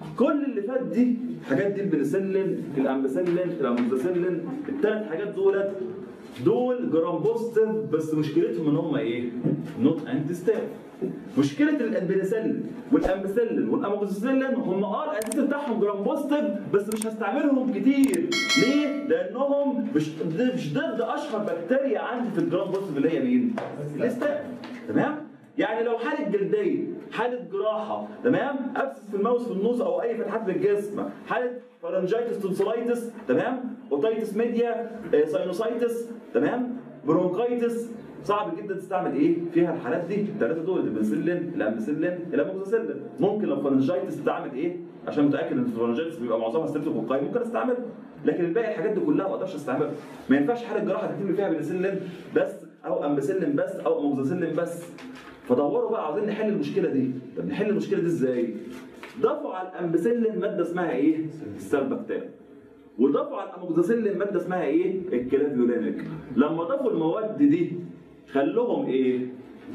كل اللي فات دي الحاجات دي البنسلين الامبسلين الاموزاسيلين الثلاث حاجات دولت دول جرام بوزيتيف بس مشكلتهم ان هم ايه؟ نوت انتي ستاف مشكله البنسلين والامبسلين والاموكسيسيلين هم اه الاساس بتاعهم جرام بوزيتيف بس مش هستعملهم كتير ليه؟ لانهم مش مش ضد اشهر بكتيريا عندي في الجرام بوزيتيف اللي هي مين؟ الاستاف تمام؟ يعني لو حاله جلديه حاله جراحه تمام ابسس في الماوس في النص او اي فتحات في الجسم حاله فارنجايتس تونسلايتس تمام اوتايتس ميديا آه، ساينوسايتس تمام برونكايتس صعب جدا تستعمل ايه فيها الحالات دي الثلاثه دول البنسلين الامبسلين الاموكسيسيلين ممكن لو فارنجايتس تستعمل ايه عشان متاكد ان الفارنجايتس بيبقى معظمها ستريبتوكوكاي ممكن استعملها لكن الباقي الحاجات دي كلها ما اقدرش استعملها ما ينفعش حاله جراحه تكتب لي فيها بنسلين بس او امبسلين بس او اموكسيسيلين بس فدوروا بقى عاوزين نحل المشكله دي طب نحل المشكله دي ازاي ضافوا على الامبسلين ماده اسمها ايه السلبكتام وضافوا على الاموكسيسيلين ماده اسمها ايه الكلافيولينيك لما ضافوا المواد دي خلوهم ايه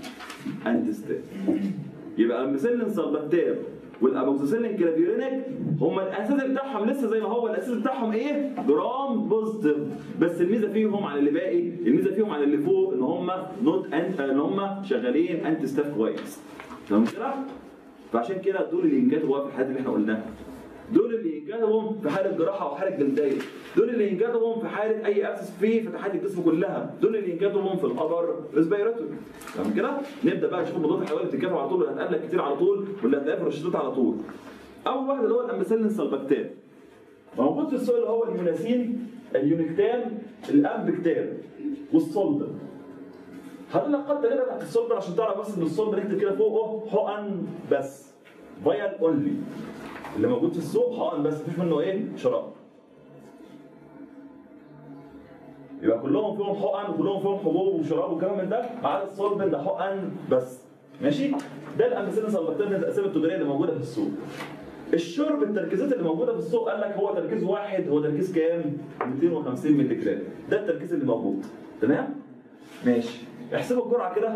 انتستات يبقى الامبسلين سلبكتام والاموكسيسيلين كلافيولينيك هم الاساس بتاعهم لسه زي ما هو الاساس بتاعهم ايه جرام بوزيتيف بس الميزه فيهم على اللي باقي الميزه فيهم على اللي فوق ان هم نوت انت ان هم شغالين انتي ستاف كويس تمام كده فعشان كده دول اللي ينجتوا بقى في الحالات اللي احنا قلناها دول اللي ينجدهم في حاله جراحه او حاله جلديه دول اللي ينجدهم في حاله اي ابسس في فتحات الجسم كلها دول اللي ينجدهم في الابر ريسبيراتوري تمام كده نبدا بقى نشوف المضادات الحيويه اللي بتتكافئ على طول واللي هتقابلك كتير على طول واللي هتلاقيها في الروشتات على طول اول واحد اللي هو الامبسلين سلبكتان موجود في السوق اللي هو اليوناسين اليونكتان الامبكتان والصلب هقول لك قد تجربه تحت الصلب عشان تعرف بس ان الصلب نكتب كده فوقه حقن بس فايل اونلي اللي موجود في السوق حقن بس مفيش منه ايه شراب يبقى كلهم فيهم حقن وكلهم فيهم حبوب وشراب وكلام من ده ما عدا الصلب ده حقن بس ماشي ده الامبسيلين سلبكتان الاسامي التجاريه اللي موجوده في السوق الشرب التركيزات اللي موجوده في السوق قال لك هو تركيز واحد هو تركيز كام 250 مللي جرام ده التركيز اللي موجود تمام ماشي احسبوا الجرعه كده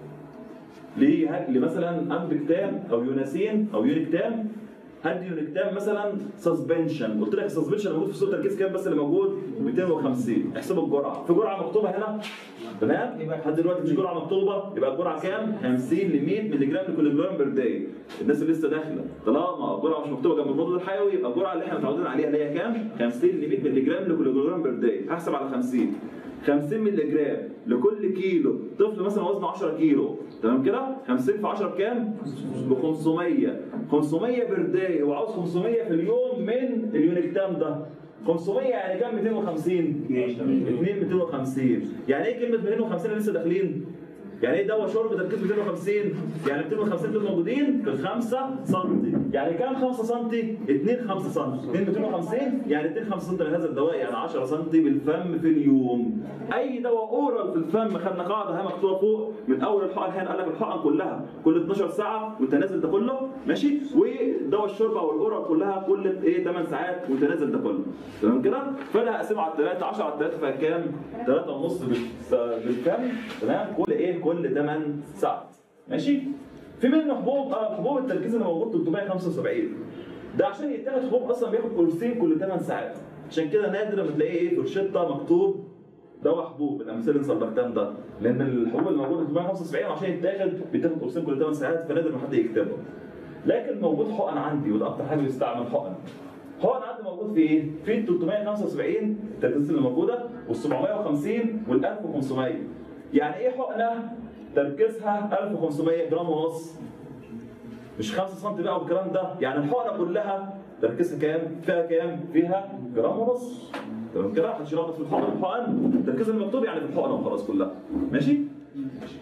ليه مثلا امبكتام او يوناسين او يونيكتام هدي يونيكتام مثلا سسبنشن قلت لك السسبنشن موجود في السوق تركيز كام بس اللي موجود 250 احسبوا الجرعه في جرعه مكتوبه هنا تمام لحد دلوقتي مش جرعه مكتوبه يبقى الجرعه كام 50 ل 100 مللي جرام لكل جرام بير داي الناس اللي لسه داخله طالما الجرعه مش مكتوبه جنب المضاد الحيوي يبقى الجرعه اللي احنا متعودين عليها اللي هي كام 50 ل 100 مللي جرام لكل جرام بير داي هحسب على 50 50 مللي جرام لكل كيلو طفل مثلا وزنه 10 كيلو تمام كده 50 في 10 بكام ب 500 500 بير داي هو عاوز 500 في اليوم من اليونيكتام ده 500 يعني كام 250 2 250 يعني ايه كلمه 250 اللي لسه داخلين يعني ايه دواء شرب تركيز 250 يعني 250 دول موجودين في 5 سم يعني كام 5 سم 2 5 سم 2 250 يعني 2 5 سم من هذا الدواء يعني 10 سم بالفم في اليوم اي دواء اورال في الفم خدنا قاعده هي مكتوبه فوق من اول الحقن هنا قال لك الحقن كلها كل 12 ساعه وانت نازل ده كله ماشي ودواء الشرب او الاورال كلها كل ايه 8 ساعات وانت نازل ده كله تمام كده فانا هقسمه على 3 10 على 3 فيها كام 3 ونص بالفم تمام كل ايه كل 8 ساعات ماشي في منه حبوب اه حبوب التركيز اللي موجود 375 ده عشان يتاخد حبوب اصلا بياخد قرصين كل 8 ساعات عشان كده نادر لما تلاقيه ايه في روشته مكتوب دواء حبوب الامثله سلبكتام ده لان الحبوب اللي موجوده 375 عشان يتاخد بيتاخد قرصين كل 8 ساعات فنادر ما حد يكتبه لكن موجود حقن عندي وده اكتر حاجه بيستعمل حقن حقن عندي موجود في ايه؟ في ال 375 التركيز اللي موجوده وال 750 وال 1500 يعني ايه حقنه تركيزها 1500 جرام ونص مش 5 سم بقى والكلام ده يعني الحقنه كلها تركيزها كام؟ فيها كام؟ فيها جرام ونص تمام كده؟ محدش يلخبط في الحقن الحقن التركيز المكتوب يعني في الحقنه وخلاص كلها ماشي؟ ماشي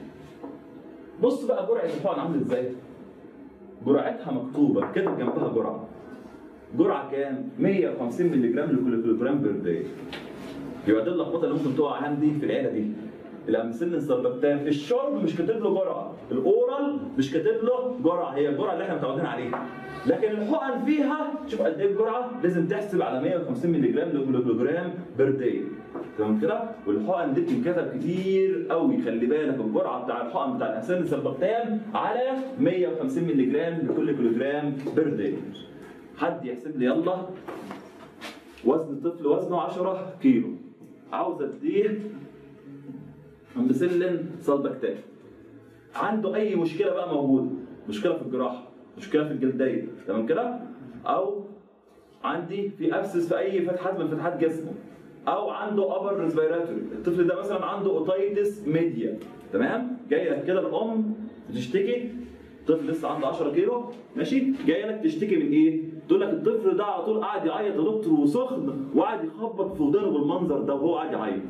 بص بقى جرعه الحقن عامله ازاي؟ جرعتها مكتوبه كاتب جنبها جرعه جرعه كام؟ 150 مللي جرام لكل كيلو جرام بير داي يبقى دي اللخبطه اللي ممكن تقع عندي في العيله دي الامثله سلبكتان الشرب مش كاتب له جرعه الاورال مش كاتب له جرعه هي الجرعه اللي احنا متعودين عليها لكن الحقن فيها شوف قد ايه الجرعه لازم تحسب على 150 مللي جرام لكل جرام بير داي تمام كده والحقن دي بتتكتب كتير قوي خلي بالك الجرعه بتاع الحقن بتاع الامثله سلبكتان على 150 مللي جرام لكل كيلو جرام بير داي حد يحسب لي يلا وزن طفل وزنه 10 كيلو عاوز اديه امبسلين سلبكتان عنده اي مشكله بقى موجوده مشكله في الجراحه مشكله في الجلديه تمام كده او عندي في ابسس في اي فتحات من فتحات جسمه او عنده ابر ريسبيراتوري الطفل ده مثلا عنده اوتايتس ميديا تمام جاي لك كده الام بتشتكي طفل لسه عنده 10 كيلو ماشي جاي لك تشتكي من ايه تقول لك الطفل ده على طول قاعد يعيط يا دكتور وسخن وقاعد يخبط في ودانه بالمنظر ده وهو قاعد يعيط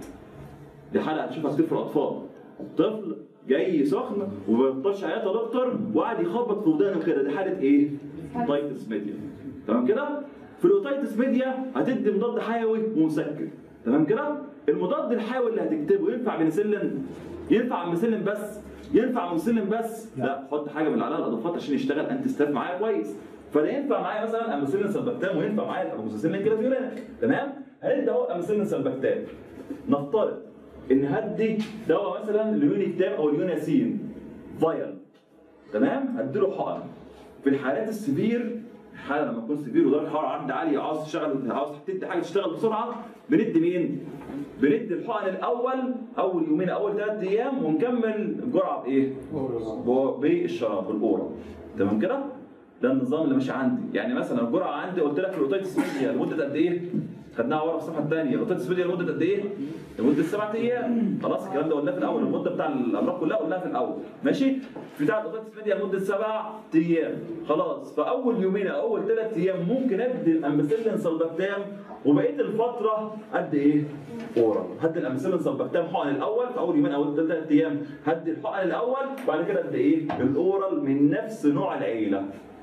دي حلقه هتشوفها كتير في الاطفال طفل جاي سخن وما بيبطلش عياط يا دكتور وقاعد يخبط في ودانه كده دي حاله ايه؟ اوتايتس ميديا تمام كده؟ في الاوتايتس ميديا هتدي مضاد حيوي ومسكن تمام كده؟ المضاد الحيوي اللي هتكتبه ينفع بنسلين؟ ينفع امبسلين بس؟ ينفع امبسلين بس؟ لا حط حاجه من عليها الاضافات عشان يشتغل انتي ستاف معايا كويس فده ينفع معايا مثلا امبسلين سلبكتام وينفع معايا امبسلين كده فيولينا تمام؟ هندي اهو امبسلين سلبكتام نفترض ان هدي دواء مثلا اليونيكتام او اليوناسين فايل تمام هديله حقن في الحالات السفير حاله لما تكون سفير ودرجه الحراره عندي عاليه عاوز تشتغل عاوز تدي حاجه تشتغل بسرعه بندي مين؟ بندي الحقن الاول اول يومين اول ثلاث ايام ونكمل الجرعه بايه؟ ب- بالشراب بالاورا تمام كده؟ ده النظام اللي ماشي عندي يعني مثلا الجرعه عندي قلت لك الاوتيتس ميديا لمده قد ايه؟ خدناها ورا في الصفحه الثانيه الاوتيتس ميديا لمده قد ايه؟ لمده سبعة ايام خلاص الكلام ده قلناه في الاول المده بتاع الامراض كلها قلناها في الاول ماشي؟ بتاع الاوتيتس ميديا لمده سبع ايام خلاص فاول يومين او اول ثلاث ايام ممكن ادي الامبسلين سلبكتام وبقيه الفتره قد ايه؟ اورال هدي الامبسلين سلبكتام حقن الاول في اول يومين او ثلاث ايام هدي الحقن الاول وبعد كده ادي ايه؟ الاورال من نفس نوع العيله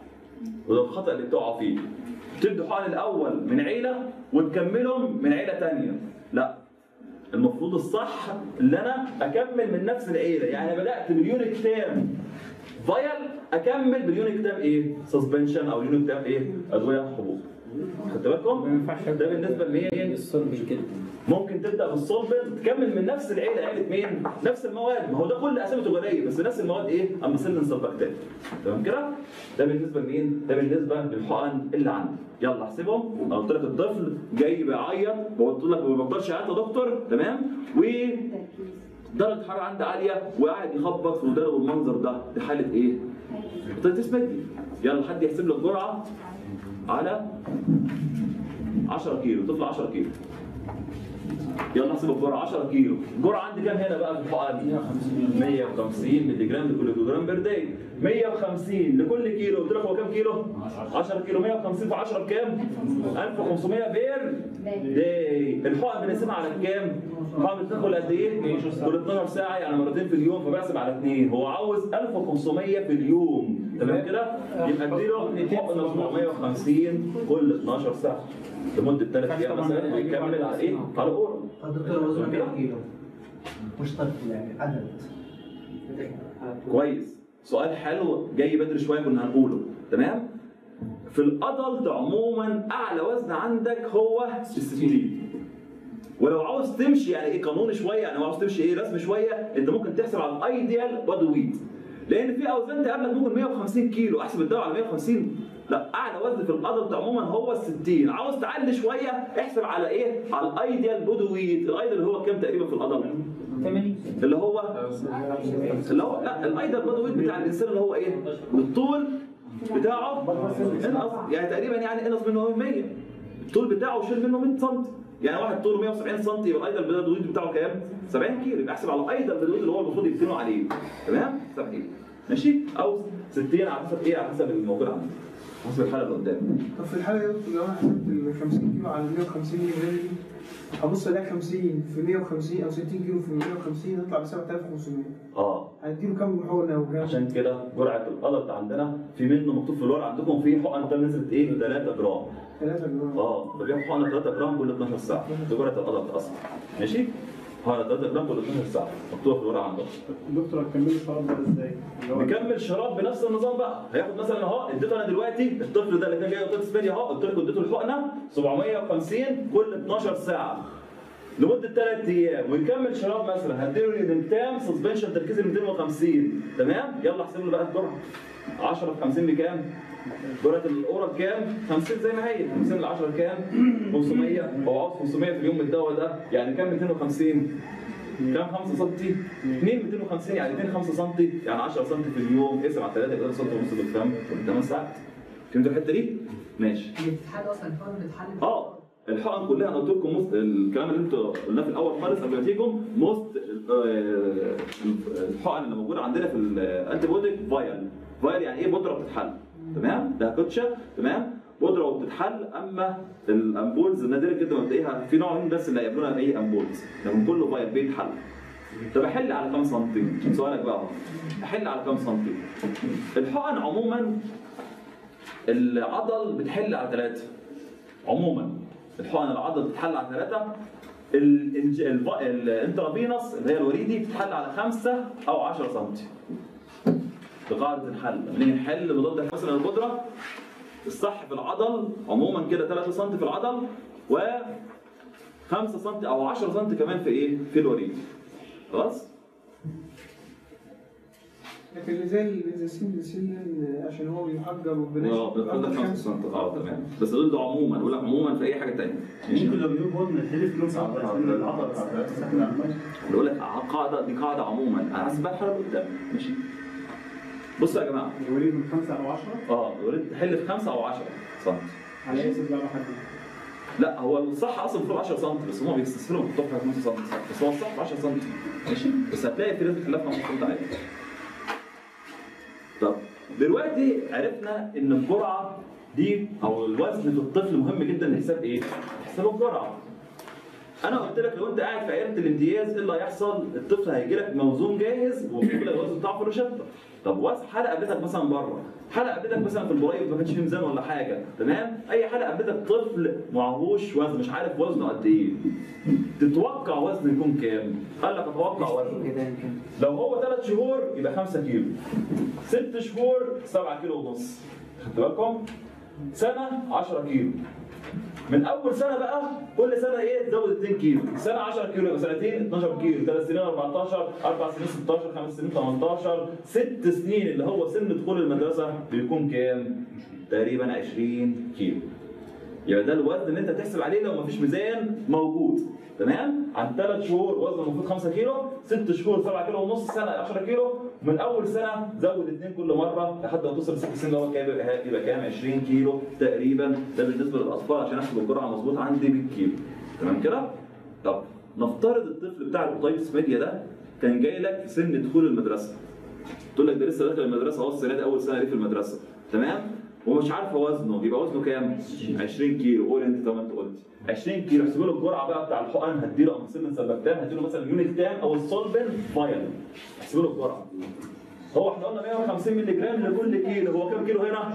وده الخطا اللي بتقعوا فيه تبدوا حقن الاول من عيله وتكملهم من عيله تانية لا المفروض الصح اللي انا اكمل من نفس العيله يعني بدات باليونيك تام فايل اكمل باليونيك تام ايه سسبنشن او يونيك تام ايه ادويه حبوب خدت بالكم ده بالنسبه لمين الصلب كده ممكن تبدا بالسولفنت تكمل من نفس العيله عيله مين؟ نفس المواد ما هو ده كل اسامي تجاريه بس نفس المواد ايه؟ امبسلين سلبكتات تمام كده؟ ده بالنسبه لمين؟ ده بالنسبه للحقن اللي عندي يلا احسبهم انا قلت لك الطفل جاي بيعيط وقلت لك ما بيبطلش عياط يا دكتور تمام؟ و درجه الحراره عندي عاليه وقاعد يخبط في ودانه بالمنظر ده دي حاله ايه؟ اوتيتس ميديا يلا حد يحسب لي الجرعه على 10 كيلو طفل 10 كيلو يلا نحسب الجرعه 10 كيلو الجرعه عندي كام هنا بقى في الحقن 150 مللي جرام لكل كيلو جرام بير داي 150 لكل كيلو قلت لك هو كام كيلو 10 كيلو 150 في 10 بكام 1500 بير داي الحقن بنقسمها على كام الحقن بتاخد قد ايه كل 12 ساعه يعني مرتين في اليوم فبحسب على اثنين هو عاوز 1500 في اليوم تمام كده يبقى اديله حقن 450 كل 12 ساعه لمده 3 ايام مثلا ويكمل على ايه على اورا الدكتور وزنه كام كيلو؟ مش طفل يعني عدد كويس سؤال حلو جاي بدري شويه كنا هنقوله تمام في الادلت عموما اعلى وزن عندك هو ال 60 ولو عاوز تمشي يعني ايه قانوني شويه يعني عاوز تمشي ايه رسمي شويه انت ممكن تحسب على الايديال بادي ويت لان في اوزان تقابلك ممكن 150 كيلو احسب الدواء على 150 لا اعلى وزن في الادلت عموما هو ال 60 عاوز تعلي شويه احسب على ايه على الايديال بودي ويت الايديال اللي هو كام تقريبا في الادلت 80 اللي هو اللي هو لا الايدل بادي ويت بتاع الانسان اللي هو ايه؟ الطول بتاعه انقص يعني تقريبا يعني انقص منه 100 الطول بتاعه شيل منه 100 سم يعني واحد طوله 170 سم يبقى الايدل بادي ويت بتاعه كام؟ 70 كيلو يبقى احسب على الايدل بادي ويت اللي هو المفروض يكتنوا عليه تمام؟ 70 ماشي؟ او 60 على حسب ايه؟ على حسب الموجود عندك حسب الحاله اللي قدامك طب في الحالة دي لو انا حسبت ال 50 كيلو على 150 كيلو دي هبص الاقي 50 في 150 او 60 كيلو في 150 يطلع ب 7500 اه هديله كام حقنة وكام عشان كده جرعه الادلت عندنا في منه مكتوب في الورق عندكم في حقن تانية نزلت ايه 3 جرام 3 جرام اه ببيع حقنه 3 جرام كل 12 ساعه دي جرعه الادلت اصلا ماشي حقنه 3 جرام كل 12 ساعه مكتوبه في الورقه عندكم دكتور هتكملي الشراب ده ازاي؟ اللي هو نكمل شراب بنفس النظام بقى هياخد مثلا اهو اديته انا دلوقتي الطفل ده اللي كان جاي اوتيت سبيدي اهو قلت لكم اديته الحقنه 750 كل 12 ساعه لمده ثلاث ايام ويكمل شراب مثلا هديله ريدنتام سسبنشن تركيز 250 تمام يلا احسب له بقى الجرعه 10 في 50 بكام؟ جرعه الاورال كام 50 زي ما هي 50 ل 10 كام 500 هو عاوز 500 في اليوم من الدواء ده يعني كام 250 كام 5 سم 2 250 يعني 2 5 سم يعني 10 سم في اليوم اقسم على 3 يبقى سم ونص بالكام 8 ساعات فهمتوا الحته دي ماشي الاتحاد اصلا الحوار بيتحل اه الحقن كلها انا قلت لكم مست... الكلام اللي انتوا قلناه في الاول خالص قبل ما تيجوا موست آه، الحقن اللي موجوده عندنا في الانتي بوديك فايل فايل يعني ايه بودره بتتحل تمام ده كوتشه تمام بودره وبتتحل اما الامبولز نادرا جدا ما تلاقيها في نوع من بس اللي هيقابلونا اي امبولز لكن كله فايل بيتحل طب احل على كام سنتي؟ سؤالك بقى اهو احل على كام سنتي؟ الحقن عموما العضل بتحل على ثلاثه عموما الحقن العضل بتتحل على ثلاثة الإنج... الف... الانترافينوس اللي هي الوريدي بتتحل على خمسة أو 10 سم بقاعدة الحل لما نيجي نحل مضاد مثلا البودرة الصح في العضل عموما كده 3 سم في العضل و 5 سم أو 10 سم كمان في إيه؟ في الوريدي خلاص؟ لكن اللي زي البنزاسين بنسلين عشان هو بيحجر وبلاش اه بتحل 5 سم اه تمام بس دول ده عموما بقول لك عموما في أي حاجة تانية ماشي؟ ممكن لو بدون بطن الحلف نص عضلة لأن العضلة ساكنة على المشي بقول لك قاعده دي قاعده عموما انا حاسب بقى الحاله قدام ماشي بصوا يا جماعه الوليد من خمسة أو عشرة اه وريت تحل في 5 او 10 سم على أي أساس بقى محدد لا هو الصح اصلا المفروض 10 سم بس هم بيستسهلوا يحطوها في 5 سم بس هو الصح 10 سم ماشي بس هتلاقي في ناس بتحلها في 5 سم عادي طب دلوقتي عرفنا ان الجرعه دي او الوزن في الطفل مهم جدا لحساب ايه؟ حساب الجرعه انا قلت لك لو انت قاعد في عياده الامتياز ايه اللي هيحصل؟ الطفل هيجي لك موزون جاهز ومكتوب لك الوزن بتاعه في الروشته. طب وزن حلقه قابلتك مثلا بره، حلقه قابلتك مثلا في القريب ما كانش فيه ميزان ولا حاجه، تمام؟ اي حلقه قابلتك طفل معهوش وزن مش عارف وزنه قد ايه. تتوقع وزنه يكون كام؟ قال لك اتوقع وزنه كده يمكن لو هو ثلاث شهور يبقى 5 كيلو ست شهور 7 كيلو ونص خدت بالكم سنه 10 كيلو من اول سنه بقى كل سنه ايه تزود 2 كيلو سنه 10 كيلو يبقى سنتين 12 كيلو ثلاث سنين 14 اربع سنين 16 خمس سنين 18 ست سنين اللي هو سن دخول المدرسه بيكون كام تقريبا 20 كيلو يبقى ده الوزن اللي انت تحسب عليه لو مفيش ميزان موجود تمام عن ثلاث شهور وزن المفروض 5 كيلو ست شهور 7 كيلو ونص سنه 10 كيلو من اول سنه زود اثنين كل مره لحد ما توصل ست سنين اللي هو كام يبقى يبقى كام 20 كيلو تقريبا ده بالنسبه للاطفال عشان احسب الجرعه مظبوط عندي 100 كيلو تمام كده؟ طب نفترض الطفل بتاع الاوتايتس ميديا ده كان جاي لك في سن دخول المدرسه تقول لك ده لسه داخل المدرسه اهو السنه دي اول سنه ليه في المدرسه تمام ومش عارفه وزنه يبقى وزنه كام 20 كيلو قول انت طب ما انت قلت 20 كيلو احسب له الجرعه بقى بتاع الحقن هديله امثله سبكتان هديله مثلا يونت تان او السولبن فايل احسب له الجرعه هو احنا قلنا 150 مللي جرام لكل كيلو هو كام كيلو هنا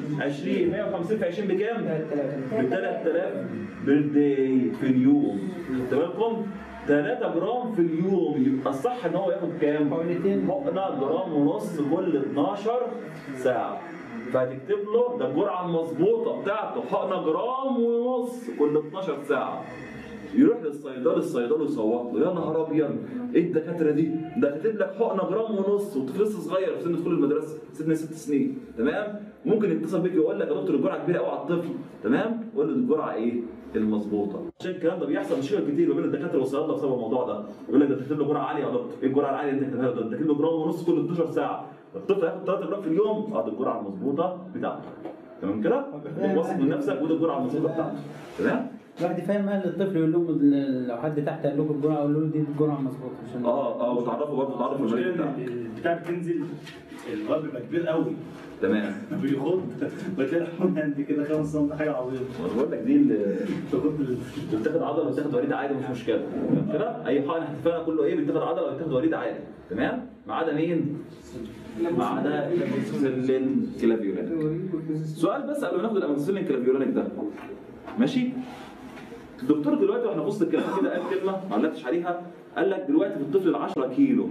20 150 في 20 بكام ب 3000 بيرداي في اليوم خدت بالكم 3 جرام في اليوم يبقى الصح ان هو ياخد كام؟ حقنتين. حقنه جرام ونص كل 12 ساعه فهتكتب له ده الجرعه المظبوطه بتاعته حقنه جرام ونص كل 12 ساعه يروح للصيدلي الصيدلي يصوت له يا نهار ابيض ايه الدكاتره دي؟ ده كاتب لك حقنه جرام ونص وطفل لسه صغير في سن دخول المدرسه سن ست سنين تمام؟ ممكن يتصل بيك يقول لك يا دكتور الجرعه كبيره قوي على الطفل تمام؟ قول له دي الجرعه ايه؟ المظبوطه عشان الكلام ده بيحصل مشكله كتير ما بين الدكاتره والصيادله بسبب الموضوع ده يقول لك ده تكتب له جرعه عاليه يا دكتور ايه الجرعه العاليه اللي انت كاتبها له ده؟ ده كاتب له جرام ونص كل 12 ساعه الطفل هياخد 3 جرام في اليوم اه دي الجرعه المظبوطه بتاعته تمام كده؟ واثق من نفسك ودي الجرعه المظبوطه بتاعته تمام؟ الواحد يفهم اهل الطفل يقول لهم ال- لو حد تحت قال لكم الجرعه قول له دي الجرعه مظبوطه عشان اه اه وتعرفوا برضه تعرفوا المريض المشكلة بتاعه إن البتاع بتنزل الواد بيبقى كبير قوي تمام بيخض بتلاقي الحمى عندي كده 5 سم حاجة عظيمة وانا بقول لك دي اللي تاخد ال- بتاخد عضله وتاخد وريد عادي مش مشكله تمام كده اي حقن احتفالنا كله ايه بتاخد عضله وتاخد وريد عادي تمام ما عدا مين؟ ما عدا الاموكسيسيلين كلافيولانيك سؤال بس قبل ما ناخد الاموكسيسيلين كلافيولانيك ده ماشي الدكتور دلوقتي واحنا في وسط الكلام كده قال كلمه ما علقتش عليها قال لك دلوقتي في الطفل ال 10 كيلو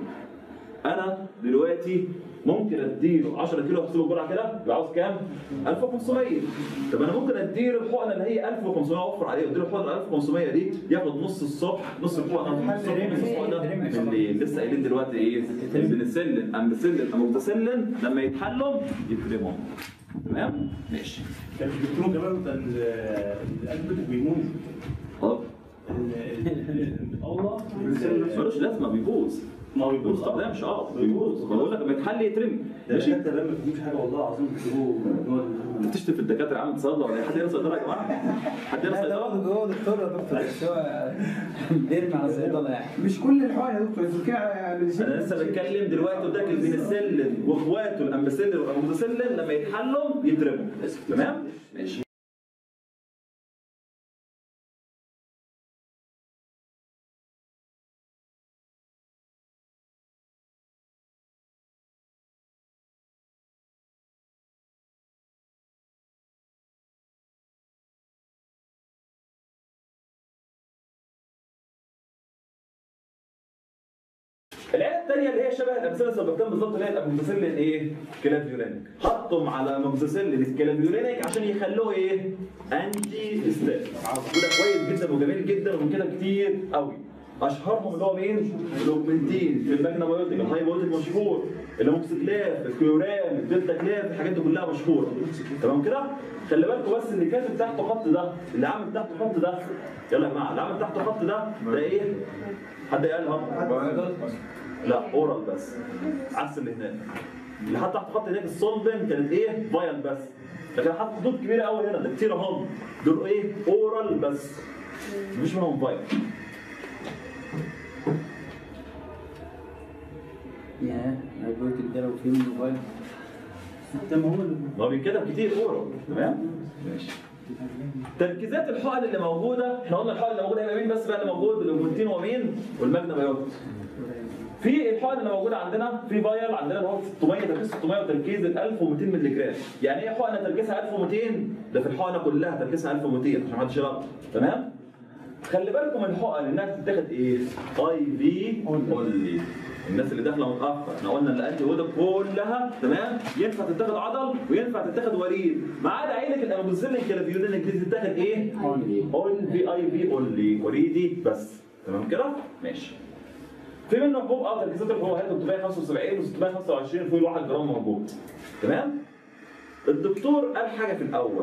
انا دلوقتي ممكن اديله 10 كيلو احسبه الجرعه كده يبقى عاوز كام؟ 1500 طب انا ممكن اديله الحقنه اللي هي 1500 اوفر عليه اديله الحقنه 1500 دي ياخد نص الصبح نص الحقنه نص الصبح نص الحقنه بالليل لسه قايلين دلوقتي ايه؟ البنسلين امبسلين اموكسيسيلين لما يتحلم يترمهم تمام ماشي كان الدكتور كمان بتاع القلب بيموت اه الله ملوش لازمه بيبوظ ما هو ما بيبوظ بيستخدمش اه بيبوظ بقول لك لما يتحل يترمي ماشي ماشي انت لما بتجيبش حاجه والله العظيم بتجيبه انت تشتم في الدكاتره عامل صيدله ولا إيه؟ حد هنا صيدله يا جماعه؟ حد هنا لا ده هو صيدله؟ هو دكتور يا دكتور بس هو بيرمي على الصيدله يعني مش كل الحقن يا دكتور في كده انا لسه بتكلم دلوقتي قلت لك البنسلين واخواته الامبسلين والاموكسيسيلين لما يتحلوا يترموا تمام؟ ماشي العيله الثانيه اللي هي شبه الامثله السابقتين بالظبط اللي هي الاموكسيسيلين ايه؟ كلافيولينيك حطهم على اموكسيسيلين الكلافيولينيك عشان يخلوه ايه؟ انتي ستات وده كويس جدا وجميل جدا ومن كده كتير قوي اشهرهم اللي هو مين؟ الاوجمنتين في الماجنابيوتيك الهايبوتيك مشهور الاموكسيكلاف الكيورام الدلتا كلاف الحاجات دي كلها مشهوره تمام كده؟ خلي بالكم بس اللي كاتب تحته خط ده اللي عامل تحته خط ده يلا يا جماعه اللي عامل تحته خط ده ده ايه؟ حد قالها؟ لا اورال بس عكس اللي هناك اللي حط تحت خط هناك السولفن كانت ايه فايل بس لكن حط خطوط كبيره قوي هنا ده كتير اهم دول ايه اورال بس مش منهم فايل يا البيوتك ده لو في منه موبايل طب ما هو ما هو بيتكتب كتير اورال تمام ماشي تركيزات الحقن اللي موجوده احنا قلنا الحقن اللي موجوده هيبقى مين بس بقى اللي موجود الاوجمنتين ومين والماجنا بايوت في الحقن اللي موجوده عندنا في فايل عندنا اللي هو 600 تركيز 600 وتركيز 1200 مللي جرام يعني ايه حقنه تركيزها 1200 ده في الحقنه كلها تركيزها 1200 عشان ما حدش يغلط تمام خلي بالكم من الحقن انها بتتاخد ايه اي في اونلي الناس اللي داخله متاخر احنا قلنا ان الانتي بودي كلها تمام ينفع تتاخد عضل وينفع تتاخد وريد ما عدا عينه الاموكسيلين كلافيولينيك دي تتاخد ايه اون في اي في اونلي وريدي بس تمام كده ماشي في منه حبوب اه تركيزات الحبوب هي 375 و 625 فوق 1 جرام موجود تمام الدكتور قال حاجه في الاول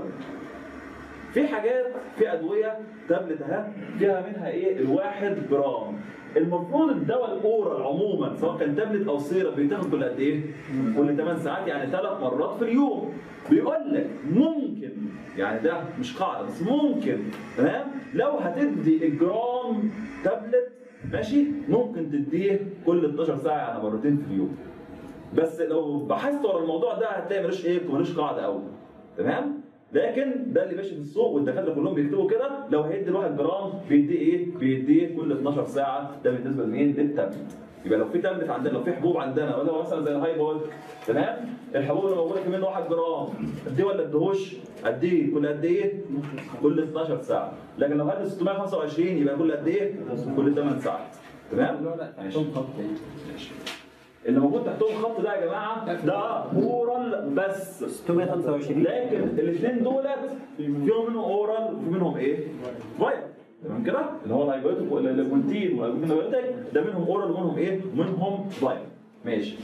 في حاجات في ادويه تابلت اهي فيها منها ايه الواحد جرام المفروض الدواء الاورال عموما سواء كان تابلت او سيرم بيتاخد كل قد ايه؟ كل 8 ساعات يعني ثلاث مرات في اليوم بيقول لك ممكن يعني ده مش قاعده بس ممكن تمام لو هتدي الجرام تابلت ماشي ممكن تديه كل 12 ساعه يعني مرتين في اليوم بس لو بحثت ورا الموضوع ده هتلاقي ملوش ايه ملوش قاعده قوي تمام لكن ده اللي ماشي في السوق والدكاتره كلهم بيكتبوا كده لو هيدي الواحد جرام بيديه ايه؟ بيديه كل 12 ساعه ده بالنسبه لمين؟ للتابلت يبقى لو في تابلت عندنا لو في حبوب عندنا ولا مثلا زي الهاي بول تمام؟ الحبوب اللي موجوده في منه 1 جرام اديه ولا اديهوش؟ اديه كل قد ايه؟ كل 12 ساعه لكن لو هدي 625 يبقى كل قد ايه؟ كل 8 ساعات تمام؟ الورق ماشي. تحتهم خط يعني ماشي اللي موجود تحتهم خط ده يا جماعه ده اورال بس 625 لكن الاثنين دولت فيهم منهم اورال وفي منهم ايه؟ فايل تمام كده؟ اللي هو الهايبوتيك والليجونتين والجلوتيك ده منهم اورال ومنهم ايه؟ ومنهم فايل ماشي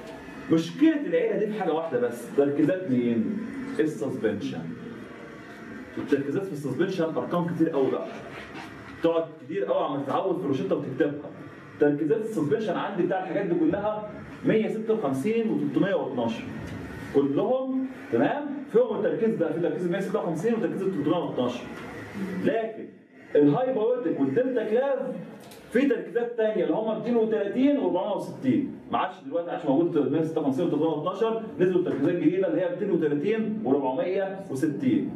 مشكله العيله دي في حاجه واحده بس تركيزات مين؟ السسبنشن التركيزات في السسبنشن ارقام كتير قوي بقى تقعد كتير قوي عم تتعود في الروشته وتكتبها تركيزات السسبنشن عندي بتاع الحاجات دي كلها 156 و312 كلهم تمام فيهم التركيز ده في تركيز 156 وتركيز 312 لكن الهاي بايوتيك والدلتا كلاف في تركيزات تانية اللي هم 230 و 460 ما عادش دلوقتي ما عادش موجود 156 و 312 نزلوا التركيزات الجديده اللي هي 230 و 460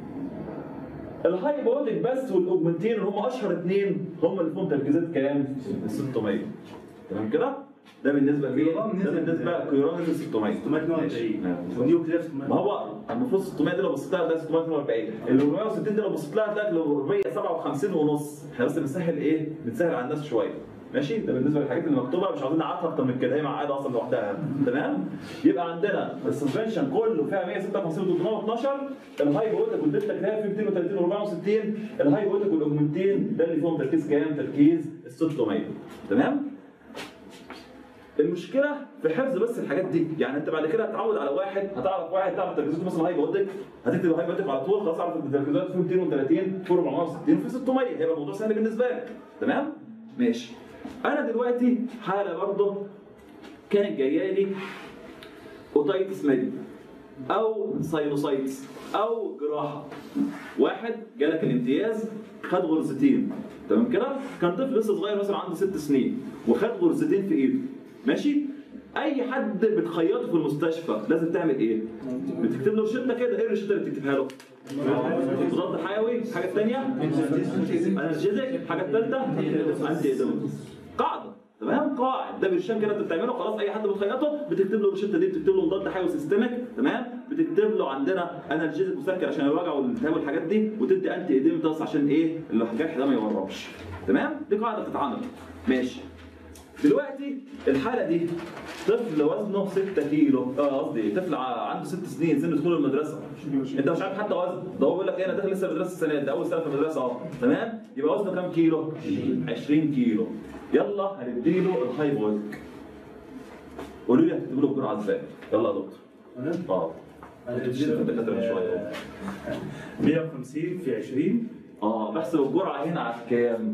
الهاي بايوتيك بس والاوجمنتين اللي هم اشهر اثنين هم اللي فيهم تركيزات كام؟ 600 تمام كده؟ ده بالنسبه لمين؟ ده بالنسبه لكيوران نزل 600 642 ودي كده ما هو المفروض 600 دي لو بصيت لها ده 642 ال 460 دي لو بصيت لها هتلاقي ال 457 ونص احنا بس بنسهل ايه؟ بنسهل على الناس شويه ماشي ده بالنسبه للحاجات اللي مكتوبه مش عاوزين نعرفها اكتر من كده هي معاده اصلا لوحدها تمام يبقى عندنا السسبنشن كله فيها 156 و 312 الهاي بوتك والدلتا كلها في 230 و 64 الهاي بوتك والاوجمنتين ده اللي فيهم تركيز كام؟ تركيز ال 600 تمام المشكله في حفظ بس الحاجات دي يعني انت بعد كده هتتعود على واحد هتعرف واحد تعرف تركيزاته مثلا هايبوتك هتكتب هايبوتك على طول خلاص اعرف ان تركيزاته في 230 في 460 في 600 هيبقى الموضوع سهل بالنسبه لك تمام ماشي انا دلوقتي حاله برضه كانت جايه لي اوتايتس ميدي او ساينوسايتس او جراحه واحد جالك الامتياز خد غرزتين تمام كده كان طفل لسه صغير مثلا عنده ست سنين وخد غرزتين في ايده ماشي اي حد بتخيطه في المستشفى لازم تعمل ايه بتكتب له روشته كده ايه الروشته اللي بتكتبها له مضاد حيوي حاجه ثانيه انرجيزك حاجه ثالثه انتي ادومس قاعده تمام قاعد ده برشام كده انت بتعمله خلاص اي حد بتخيطه بتكتب له الروشته دي بتكتب له مضاد حيوي سيستمك تمام بتكتب له عندنا انرجيزك مسكر عشان الوجع والالتهاب والحاجات دي وتدي انتي اديمتاس عشان ايه الجرح ده ما يورمش تمام دي قاعده بتتعمل ماشي دلوقتي الحاله دي طفل وزنه 6 كيلو اه قصدي طفل ع- عنده 6 سنين سن دخول المدرسه انت مش عارف حتى وزن ده هو بيقول لك ايه انا داخل لسه المدرسه السنه دي ده اول سنه في المدرسه اهو تمام يبقى وزنه كام كيلو 20 كيلو يلا هنديله الهايبويك قولوا لي هتكتبوا له الجرعه ازاي يلا يا دكتور انا اه كنت بتشتغل في الدكاتره من شويه 150 في 20 اه بحسب الجرعه هنا على كام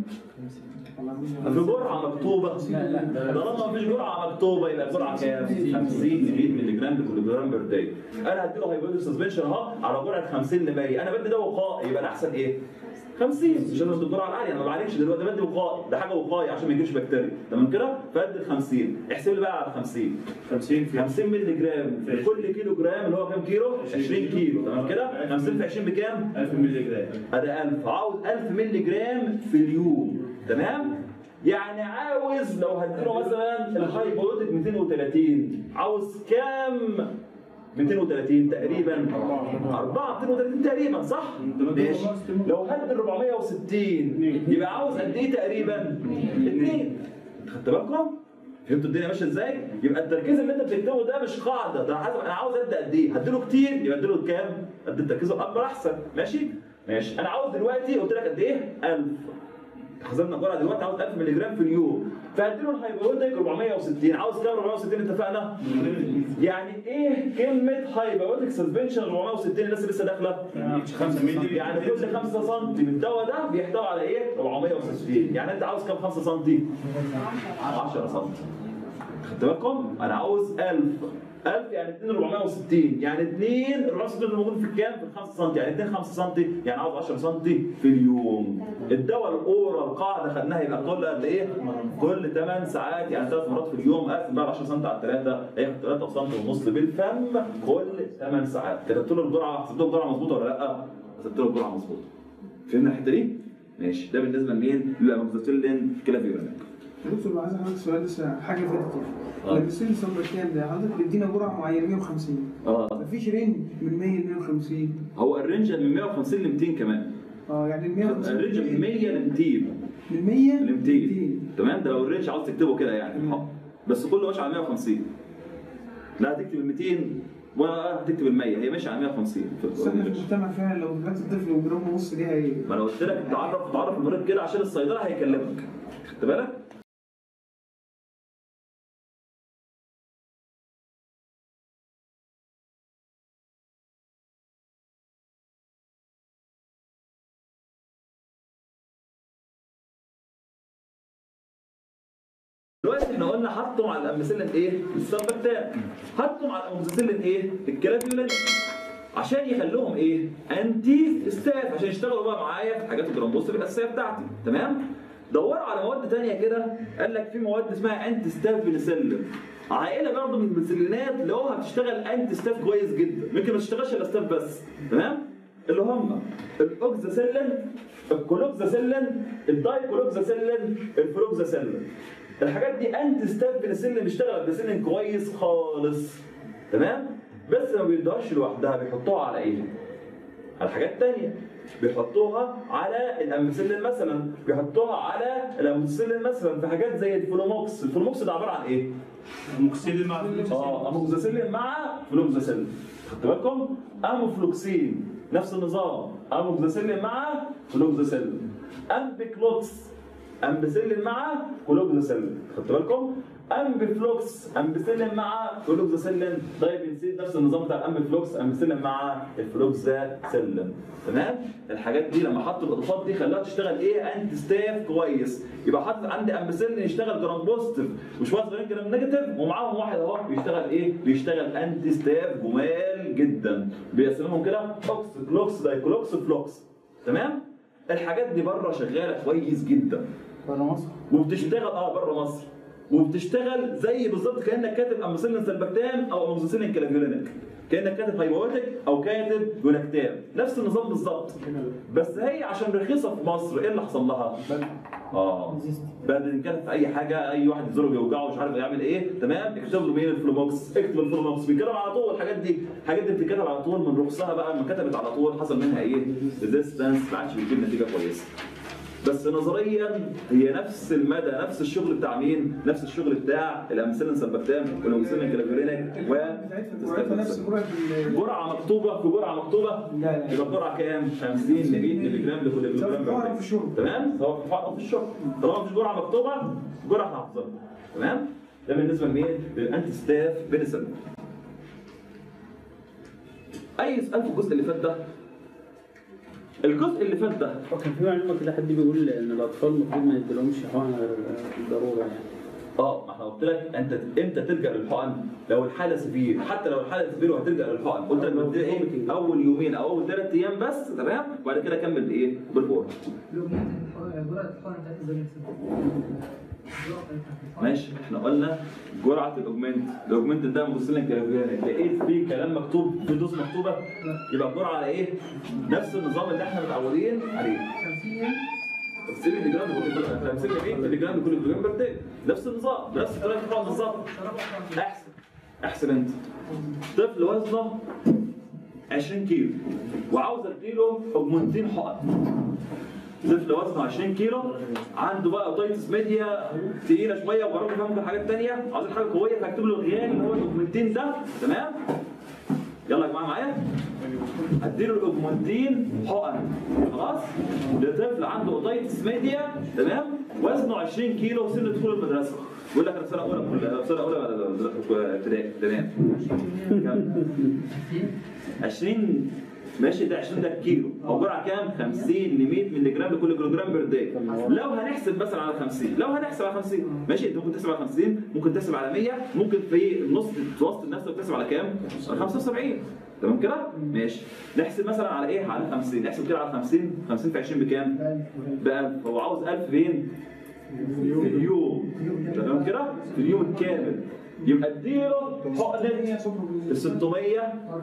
في جرعه مكتوبه لا لا طالما مفيش جرعه مكتوبه يبقى الجرعه كام؟ 50 100 مللي جرام لكل جرام بير داي. انا هديله هايبوتيك سسبنشن اهو على جرعه 50 ل 100 انا بدي ده وقائي يبقى الاحسن ايه؟ 50 مش لازم الجرعه العاليه انا ما بعالجش دلوقتي بدي وقائي ده حاجه وقائي عشان ما يجيش بكتيريا تمام كده؟ فادي ال 50 احسب لي بقى على 50 50 في 50 مللي جرام في كل كيلو جرام اللي هو كام كيلو؟ 20 كيلو تمام كده؟ 50 في 20 بكام؟ 1000 مللي جرام ادي 1000 عاوز 1000 مللي جرام في اليوم تمام يعني عاوز لو هديله مثلا الهايبوتيك 230 عاوز كام 230 تقريبا 4 230 تقريبا صح؟ ماشي لو هدي 460 يبقى عاوز قد ايه تقريبا؟ 2 خدت بالكم؟ فهمتوا الدنيا ماشيه ازاي؟ يبقى التركيز اللي انت بتكتبه ده مش قاعده ده حسب انا عاوز ادي قد ايه؟ هديله كتير يبقى اديله كام؟ ادي التركيز الاكبر احسن ماشي؟ ماشي انا عاوز دلوقتي قلت لك قد ايه؟ 1000 خزننا جرعه دلوقتي عاوز 1000 مللي جرام في اليوم فهديله الهايبوتيك 460 عاوز كام 460 اتفقنا؟ يعني ايه كلمه هايبوتيك سسبنشن 460 الناس اللي لسه داخله؟ 5 مللي يعني كل 5 سم من الدواء ده بيحتوي على ايه؟ 460 يعني انت عاوز كام 5 سم؟ 10 سم خدت بالكم؟ انا عاوز 1000 1000 يعني 2 460 يعني 2 460 اللي موجود في الكام؟ في ال 5 سم يعني 2 5 سم يعني عاوز 10 سم في اليوم الدواء الاورال القاعده خدناها يبقى كل قد ايه؟ كل 8 ساعات يعني 3 مرات في اليوم اقسم بقى 10 سم على 3 هياخد 3 سم ونص بالفم كل 8 ساعات كتبت له الجرعه حسبت له الجرعه مظبوطه ولا لا؟ حسبت له الجرعه مظبوطه فهمنا الحته دي؟ ماشي ده بالنسبه لمين؟ للاموكسيسيلين كلافيورانيك دكتور عايز اسالك سؤال لسه حاجه فاتت آه. لما السن صبر كام ده حضرتك بتدينا جرعه معينه 150 اه مفيش رينج من 100 ل 150 هو الرينج من 150 ل 200 كمان اه يعني ال 150 الرينج من 100 ل 200 من 100 ل 200 تمام ده لو الرينج عاوز تكتبه كده يعني تمام. بس كله ماشي على 150 لا هتكتب ال 200 ولا هتكتب ال 100 هي ماشيه على 150 في بس احنا في الرينج. المجتمع فعلا لو دلوقتي الطفل وجرام ونص دي هي ما انا قلت لك تعرف تعرف المريض كده عشان الصيدله هيكلمك خدت بالك؟ دلوقتي احنا قلنا حطوا على الامثله ايه؟ السبكتات حطوا على الامثله ايه؟ الكلافيولين عشان يخلوهم ايه؟ انتي ستاف عشان يشتغلوا بقى معايا في حاجات الجرامبوستر الاساسيه بتاعتي تمام؟ دوروا على مواد تانية كده قال لك في مواد اسمها انتي ستاف بنسلين عائله برضه من البنسلينات اللي هو هتشتغل انتي ستاف كويس جدا ممكن ما تشتغلش الا ستاف بس تمام؟ اللي هم الاوكزاسيلين الكولوكزاسيلين الدايكولوكزاسيلين الفلوكزاسيلين الحاجات دي انتي ستاف بنسلين بيشتغل بنسلين كويس خالص تمام بس ما بيدوهاش لوحدها بيحطوها على ايه على حاجات تانية بيحطوها على الامثلين مثلا بيحطوها على الامثلين مثلا في حاجات زي الفلوموكس الفلوموكس ده عباره عن ايه مكسيد مع اه اموكساسيلين مع فلوكساسيلين خدت بالكم اموفلوكسين نفس النظام اموكساسيلين مع فلوكساسيلين امبيكلوكس امبسيلين مع كلوكزاسيلين خدت بالكم امبفلوكس امبسيلين مع كلوكزاسيلين طيب نسيت نفس النظام بتاع الامبفلوكس امبسيلين مع الفلوكزاسيلين تمام الحاجات دي لما حطوا الاضافات دي خلاها تشتغل ايه انتي ستاف كويس يبقى حاطط عندي امبسيلين يشتغل جرام بوزيتيف وشويه صغيرين جرام نيجاتيف ومعاهم واحد اهو بيشتغل ايه بيشتغل انتي ستاف جمال جدا بيقسمهم كده اوكس كلوكس دايكلوكس فلوكس تمام الحاجات دي بره شغاله كويس جدا بره مصر وبتشتغل اه بره مصر وبتشتغل زي بالظبط كانك كاتب اموسيلين سلبكتام او اموسيلين كلافيولينيك كانك كاتب هايبوتيك او كاتب جونكتام نفس النظام بالظبط بس هي عشان رخيصه في مصر ايه اللي حصل لها؟ اه بدل كانت في اي حاجه اي واحد زوره بيوجعه مش عارف يعمل ايه تمام اكتب له مين الفلوموكس اكتب الفلوموكس بيتكلم على طول الحاجات دي الحاجات دي بتتكتب على طول من رخصها بقى لما كتبت على طول حصل منها ايه؟ ريزيستنس ما عادش بيجيب نتيجه كويسه بس نظريا هي نفس المدى نفس الشغل بتاع مين؟ نفس الشغل بتاع الامثله سلبكتام والامثله كلافيولينيك و بتاعتها جرعتها نفس جرعه ال- جرعه مكتوبه في جرعه مكتوبه لا لا يبقى الجرعه كام؟ 50 ل 100 مللي جرام لكل سواء جرام في الحقن أو في الشرب. تمام؟ سواء في الحقن او في الشرب طالما مفيش جرعه مكتوبه جرعه حافظه تمام؟ ده بالنسبه لمين؟ للانتي ستاف بنسلين اي سؤال في الجزء اللي فات ده الجزء اللي فات ده كان في معلومه كده حد بيقول ان الاطفال المفروض ما يديلهمش حقن غير الضروره يعني اه ما احنا قلت لك انت امتى تلجا للحقن لو الحاله سفير حتى لو الحاله سفير وهتلجا للحقن قلت لك بدي ايه اول يومين او اول ثلاث ايام بس تمام وبعد كده كمل بايه بالفور جرعة الحقن بتاعت الزمن ماشي احنا قلنا جرعه الاوجمنت الاوجمنت ده مسلم كلافيان لقيت فيه كلام مكتوب في دوز مكتوبه يبقى الجرعه على ايه نفس النظام اللي احنا متعودين عليه 50 مللي جرام لكل 50 مللي جرام لكل جرام بير داي نفس النظام نفس طريقه الحقن بالظبط احسن احسن انت طفل وزنه 20 كيلو وعاوز اديله اوجمنتين حقن طفل وزنه 20 كيلو عنده بقى اوتيتس ميديا تقيله شويه وبرضه فاهم ممكن حاجات ثانيه عاوز حاجه قويه فهكتب له الغيان اللي هو الاوجمنتين ده تمام يلا يا جماعه معايا اديله الاوجمنتين حقن خلاص ده طفل عنده اوتيتس ميديا تمام وزنه 20 كيلو وسن دخول المدرسه بيقول لك انا في سنه اولى في سنه اولى ولا ابتدائي تمام كم؟ 20 ماشي ده 20 ده كيلو او جرعه كام 50 ل 100 مللي جرام لكل كيلو جرام بير داي لو هنحسب مثلا على 50 لو هنحسب على 50 ماشي انت ممكن تحسب على 50 ممكن تحسب على 100 ممكن في النص توسط نفسك تحسب على كام على 75 تمام كده ماشي نحسب مثلا على ايه على 50 نحسب كده على 50 50 في 20 بكام ب 1000 هو عاوز 1000 فين في اليوم تمام كده في اليوم الكامل يبقى اديله حقنه ال 600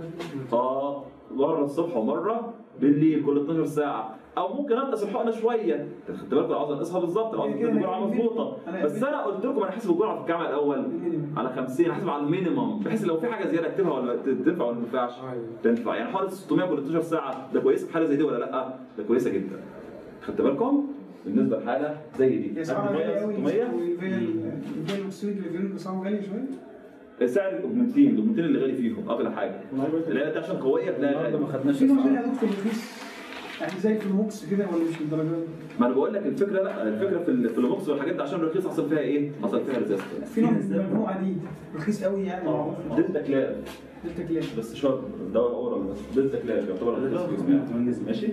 اه مره الصبح ومره بالليل كل 12 ساعه او ممكن انقص الحقنه شويه خدت بالك لو عاوز انقصها بالظبط لو عاوز ادي جرعه مظبوطه بس انا قلت لكم انا حاسب الجرعه في الجامعه الاول على 50 حاسب على المينيمم بحيث لو في حاجه زياده اكتبها ولا تنفع ولا ما تنفعش تنفع يعني حوالي 600 كل 12 ساعه ده كويس في حاله زي دي ولا لا ده كويسه جدا خدت بالكم بالنسبه لحاله زي دي هي سعرها غالي قوي 600 الفيل الاكسيد اللي سعره غالي شويه سعر الاوجمنتين الاوجمنتين اللي غالي فيهم اغلى حاجه العيله دي عشان قويه تلاقي النهارده ما غالي خدناش في نوع تاني يا الاسعار دكتور رخيص يعني زي في الموكس كده ولا مش للدرجه دي؟ ما انا بقول لك الفكره لا الفكره في ال- في البوكس والحاجات دي عشان رخيص حصل فيها ايه؟ حصل فيها ريزيستنس في نوع من مجموعه دي رخيص قوي يعني معروف دلتا كلاب دلتا كلاب بس شرط دواء اورال بس دلتا كلاب يعتبر رخيص في الجسم يعني. ماشي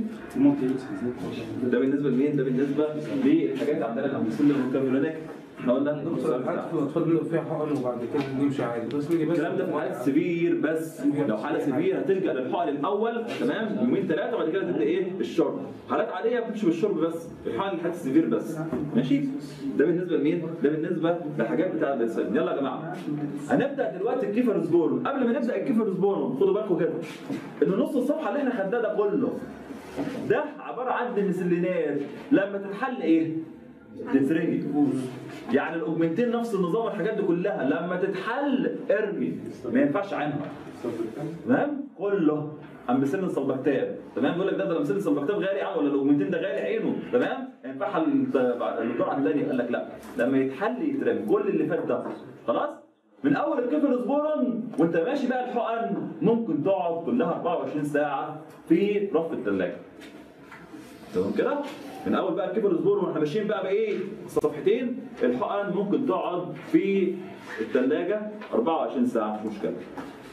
ده بالنسبه لمين؟ ده بالنسبه للحاجات عندنا الامبسيل والكافيولانيك احنا قلنا دكتور الحالات في الاطفال بيبقى فيها حقن وبعد كده نمشي عادي بس نيجي بس الكلام ده في حالات سفير بس لو حاله سفير هتلجا للحقن الاول تمام يومين ثلاثه وبعد كده تبدا ايه الشرب حالات عاديه بتمشي بالشرب بس الحقن الحالات السفير بس ماشي ده بالنسبه لمين ده بالنسبه للحاجات بتاع الانسان يلا يا جماعه هنبدا دلوقتي الكيفرز بورن قبل ما نبدا الكيفرز بورن خدوا بالكم كده ان نص الصفحه اللي احنا خدناه ده كله ده عباره عن المسلينات لما تتحل ايه تترمي يعني الاوجمنتين نفس النظام والحاجات دي كلها لما تتحل ارمي ما ينفعش عنها تمام كله امبسلين سلبكتاب تمام بيقول لك ده ده الامبسلين سلبكتاب غالي يا عم ولا الاوجمنتين ده غالي عينه تمام ينفعها الجرعه الثانيه قال لك لا لما يتحل يترمي كل اللي فات ده خلاص من اول الكفر اسبوعا وانت ماشي بقى الحقن ممكن تقعد كلها 24 ساعه في رف الثلاجه تمام كده من اول بقى الكيفالوسبور واحنا ماشيين بقى بايه صفحتين الحقن ممكن تقعد في الثلاجه 24 ساعه مش مشكله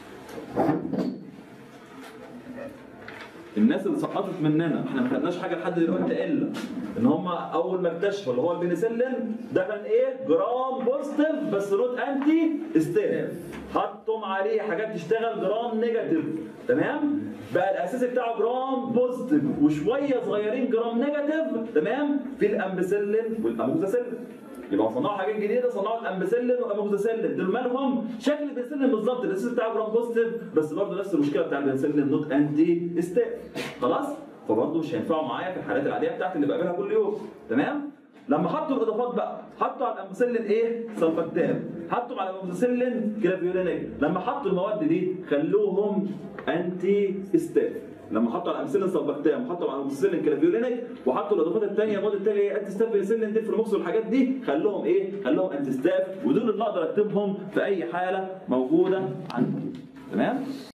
الناس اللي سقطت مننا احنا ما خدناش حاجه لحد دلوقتي الا ان هم اول ما اكتشفوا اللي هو البنسلين ده كان ايه جرام بوزيتيف بس نوت انتي ستيف حطوا عليه حاجات تشتغل جرام نيجاتيف تمام بقى الاساسي بتاعه جرام بوزيتيف وشويه صغيرين جرام نيجاتيف تمام في الامبسلين والاموكساسيلين يبقى صنعوا حاجات جديده صنعوا الامبسلين والاموكساسيلين دول مالهم شكل البنسلين بالظبط الاساس بتاعه جرام بوزيتيف بس برضه نفس المشكله بتاع البنسلين نوت انتي ستيف خلاص فبرضه مش هينفعوا معايا في الحالات العاديه بتاعتي اللي بقابلها كل يوم تمام لما حطوا الاضافات بقى حطوا على الامبسلين ايه سلفاكتام حطوا على الامبسلين كلافيولينيك لما حطوا المواد دي خلوهم انتي ستيف لما حطوا على الامثله السلفاكتام حطوا على الامثله كلافيولينيك وحطوا الاضافات الثانيه المواد الثانيه انتي ستاف بنسلين دي في والحاجات دي خلوهم ايه؟ خلوهم انتي ستاف ودول اللي اقدر اكتبهم في اي حاله موجوده عندي تمام؟